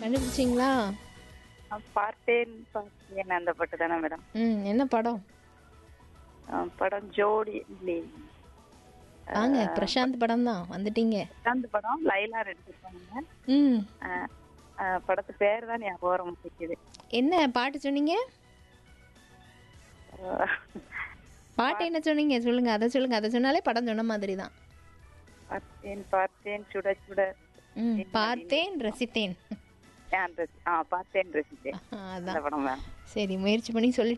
கண்டுபிடிச்சிங்களா ஆ, பார்த்தேன் பார்த்தேன் அந்த பாட்டு தானே மேடம் ம் என்ன படம் ஆ, படம் ஜோடி இல்லையே வாங்க பிரசாந்த் படம் தான் வந்துட்டீங்க அந்த படம் லைலா நடிச்சிருப்பாங்க ம் ஆ, ஆ, படத்து பேர் தான் ஞாபகம் வர மாட்டேங்குது என்ன பாட்டு சொன்னீங்க ஆ, பாட்டு என்ன சொன்னீங்க சொல்லுங்க அதை சொல்லுங்க அதை சொன்னாலே படம் சொன்ன மாதிரி தான் பார்த்தேன் பார்த்தேன் சுட சுட ம் பார்த்தேன் ரசித்தேன் ஆ, அந்த- ஆ, பார்த்தேன் ரசித்தேன் அதான் அந்த படம் மேம் சரி முயற்சி பண்ணி சொல்லி